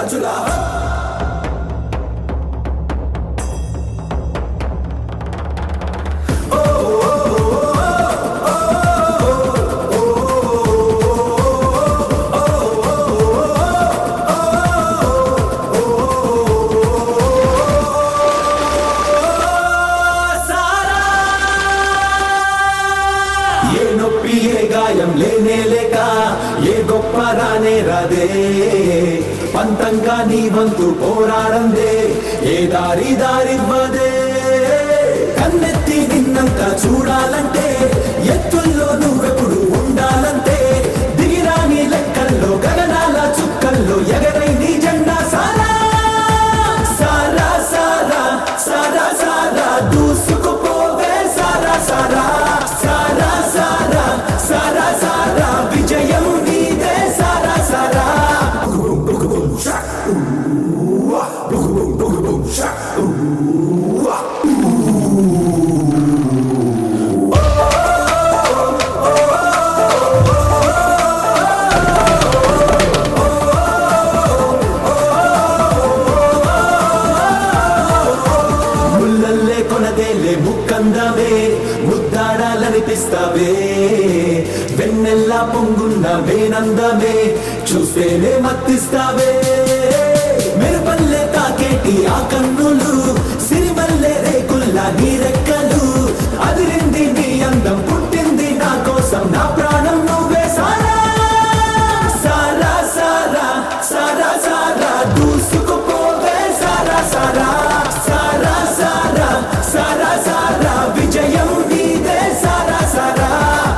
రాజులా ఏ నొప్పి ఏ గాయం లేనే లేక ఏ గొప్ప రానే రాదే పంతంగా నీ వంతు పోరాడందే ఏ దారి దారివ్వదే కన్నెత్తి నిన్నంత చూడాలంటే ఎత్తుల్లో నువ్వెప్పుడు ఉండాలంటే దిగిరాని లెక్కల్లో గగనాల చుక్కల్లో ఎగరై నీ జెండా సారా సారా సారా సారా సారా దూసుకుపోవే సారా సారా సారా సారా సారా సారా విజయం నీదే సారా సారా ముల్లల్లే కొనదేలే ముక్కందవే ముద్దాడాలనిపిస్తావే వెన్నెల్లా పొంగున్న వేనందమే చూస్తేనే మత్తిస్తావే మెరుపల్లే తాకేటి ఆ కన్నులు సిరిమల్లే రేకుల్లా నీ రెక్కలు అదిరింది నీ అందం పుట్టింది నా కోసం నా ప్రాణం నువ్వే సారా సారా సారా సారా సారా దూసుకుపోవే సారా సారా సారా సారా సారా సారా విజయం నీదే సారా సారా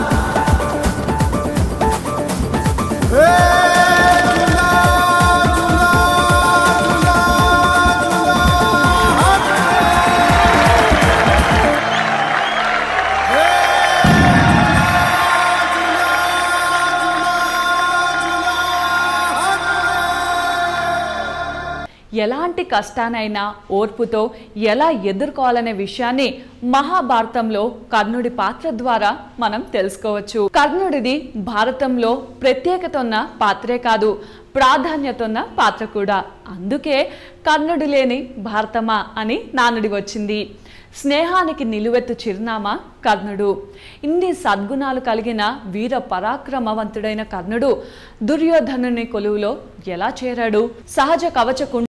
ఎలాంటి కష్టానైనా ఓర్పుతో ఎలా ఎదుర్కోవాలనే విషయాన్ని మహాభారతంలో కర్ణుడి పాత్ర ద్వారా మనం తెలుసుకోవచ్చు కర్ణుడిది భారతంలో ప్రత్యేకత ఉన్న పాత్రే కాదు ప్రాధాన్యత ఉన్న పాత్ర కూడా అందుకే కర్ణుడు లేని భారతమా అని నానుడి వచ్చింది స్నేహానికి నిలువెత్తు చిరునామా కర్ణుడు ఇన్ని సద్గుణాలు కలిగిన వీర పరాక్రమవంతుడైన కర్ణుడు దుర్యోధనుని కొలువులో ఎలా చేరాడు సహజ కవచ